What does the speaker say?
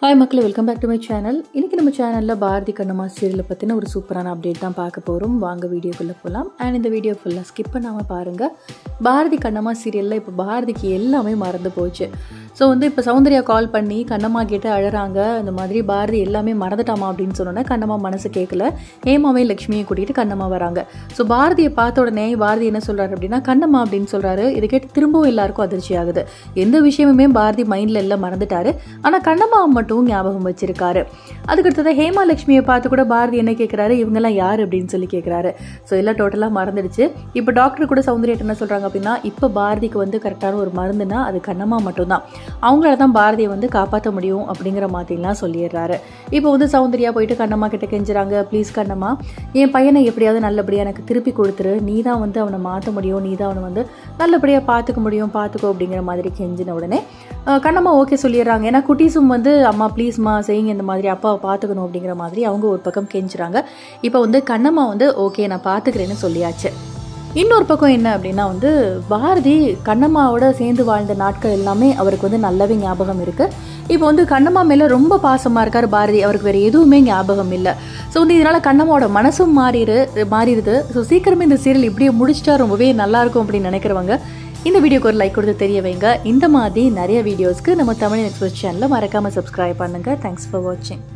hi மக்களே welcome back to my channel இன்றைக்கி நம்ம சேனலில் பாரதி கண்ணம்மா சீரியலை பற்றின ஒரு சூப்பரான அப்டேட் தான் பார்க்க போகிறோம் வாங்க வீடியோக்குள்ளே போகலாம் அண்ட் இந்த வீடியோ ஃபுல்லாக ஸ்கிப் பண்ணாமல் பாருங்கள் பாரதி கண்ணம்மா சீரியலில் இப்போ பாரதிக்கு எல்லாமே மறந்து போச்சு ஸோ வந்து இப்போ சௌந்தர்யா கால் பண்ணி கண்ணம்மா கிட்ட அழறாங்க இந்த மாதிரி பாரதி எல்லாமே மறந்துட்டாமா அப்படின்னு சொன்னோன்னே கண்ணம்மா மனசு கேட்கல ஹேமாவையும் லக்ஷ்மியை கூட்டிகிட்டு கண்ணம்மா வராங்க ஸோ பாரதியை பார்த்த உடனே பாரதி என்ன சொல்கிறாரு அப்படின்னா கண்ணம்மா அப்படின்னு சொல்கிறாரு இதை கேட்டு திரும்பவும் எல்லாருக்கும் அதிர்ச்சி ஆகுது எந்த விஷயமுமே பாரதி மைண்டில் எல்லாம் மறந்துட்டாரு ஆனால் கண்ணம்மா மட்டும் ஞாபகம் வச்சிருக்காரு அதுக்கடுத்தது ஹேமா லட்சுமியை பார்த்து கூட பாரதி என்ன கேட்குறாரு இவங்கெல்லாம் யார் அப்படின்னு சொல்லி கேட்குறாரு ஸோ எல்லாம் டோட்டலாக மறந்துடுச்சு இப்போ டாக்டர் கூட சௌந்தர்யா என்ன சொல்கிறாங்க அப்படின்னா இப்போ பாரதிக்கு வந்து கரெக்டான ஒரு மருந்துனா அது கண்ணம்மா மட்டும்தான் அவங்களால தான் பாரதியை வந்து காப்பாற்ற முடியும் அப்படிங்கிற மாதிரிலாம் சொல்லிடுறாரு இப்போ வந்து சௌந்தர்யா போயிட்டு கண்ணம்மா கிட்ட கெஞ்சுறாங்க ப்ளீஸ் கண்ணம்மா என் பையனை எப்படியாவது நல்லபடியாக எனக்கு திருப்பி கொடுத்துரு நீ தான் வந்து அவனை மாற்ற முடியும் நீ தான் அவனை வந்து நல்லபடியாக பார்த்துக்க முடியும் பார்த்துக்கோ அப்படிங்கிற மாதிரி கெஞ்சின உடனே அஹ், கண்ணம்மா ஓகே சொல்லிடுறாங்க ஏன்னா குட்டீஸும் வந்து அம்மா ப்ளீஸ்மா செய்யுங்க இந்த மாதிரி அப்பாவை பார்த்துக்கணும் அப்படிங்கிற மாதிரி அவங்க ஒரு பக்கம் கெஞ்சுறாங்க இப்போ வந்து கண்ணம்மா வந்து ஓகே நான் பார்த்துக்கிறேன்னு சொல்லியாச்சு இன்னொரு பக்கம் என்ன அப்படின்னா வந்து பாரதி கண்ணம்மாவோட சேர்ந்து வாழ்ந்த நாட்கள் எல்லாமே அவருக்கு வந்து நல்லாவே ஞாபகம் இருக்கு இப்போ வந்து கண்ணம்மா மேலே ரொம்ப பாசமாக இருக்கார் பாரதி அவருக்கு வேறு எதுவுமே ஞாபகம் இல்லை ஸோ வந்து இதனால் கண்ணம்மாவோட மனசும் மாறிடு மாறிடுது ஸோ சீக்கிரமே இந்த சீரியல் இப்படியே முடிச்சிட்டா ரொம்பவே நல்லா இருக்கும் அப்படின்னு நினைக்கிறவங்க இந்த வீடியோக்கு ஒரு லைக் கொடுத்து தெரிய வைங்க இந்த மாதிரி நிறைய வீடியோஸ்க்கு நம்ம தமிழ் எக்ஸ்பிரஸ் சேனலை மறக்காமல் சப்ஸ்கிரைப் பண்ணுங்கள் தேங்க்ஸ் ஃபார் வாட்சிங்